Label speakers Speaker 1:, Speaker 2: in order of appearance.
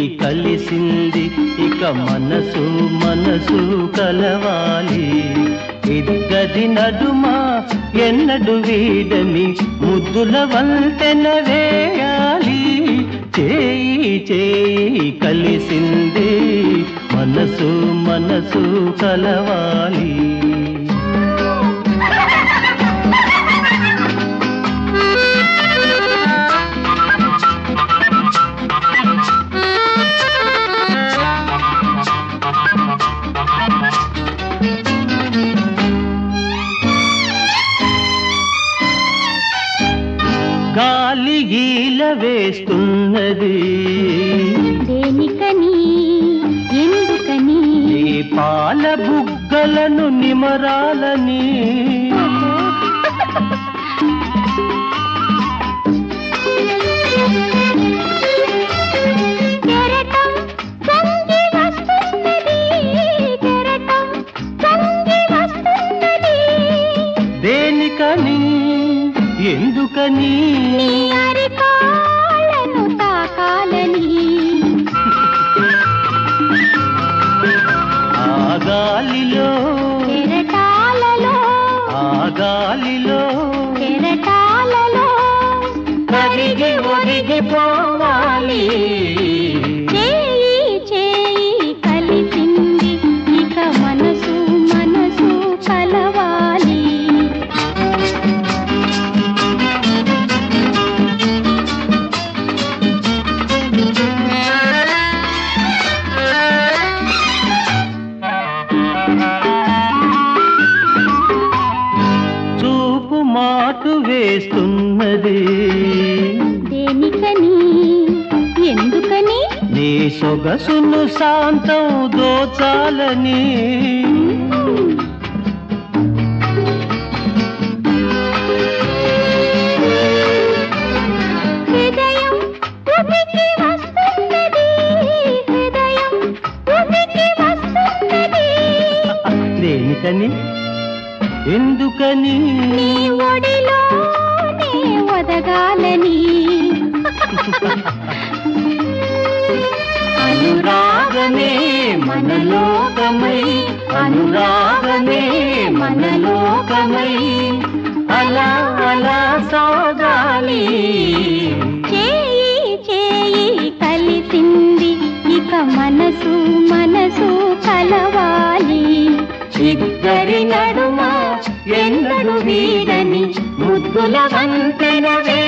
Speaker 1: కలిసింది ఇక మనసు మనసు కలవాలి ఇద్దరి నడుమ ఎన్నడు వీడని ముద్దుల వంతెన వేయాలి చేయి చేయి కలిసింది మనసు మనసు కలవాలి గాలి గీల వేస్తున్నది
Speaker 2: దేనికని ఎందుకని
Speaker 1: నీ పాల బుగ్గలను నిమరాలని
Speaker 2: కెరటం పొంగి వస్తున్నది కెరటం పొంగి వస్తున్నది
Speaker 1: దేనికని ఎందుకని
Speaker 2: నీ అరికాళ్ళను తాకాలని
Speaker 1: ఆ గాలిలో
Speaker 2: కెరటాలలో
Speaker 1: ఆ గాలిలో
Speaker 2: కెరటాలలో
Speaker 1: కరిగి ఒరిగిపోవాలి
Speaker 2: చేయి చేయి కలిసింది ఇక మనసు మనసు కలవాలి
Speaker 1: చూపు మాటు వేస్తున్నది
Speaker 2: దేనికని ఎందుకని
Speaker 1: నీ సొగసును శాంతం దోచాలని
Speaker 2: హృదయం ఉనికి వస్తున్నది హృదయం ఉనికి వస్తున్నది
Speaker 1: దేనికని ఎందుకని
Speaker 2: నీ ఒడిలోనే ఒదగాలని
Speaker 1: అనురాగమే మనలోకమై అనురాగమే మనలోకమై అలా అలా సాగాలి
Speaker 2: చేయి చేయి కలిసింది ఇక మనసు మనసు కలవాలి
Speaker 1: ఇద్దరి నడుమ ఎన్నడు వీడని ముద్దుల వంతెన వే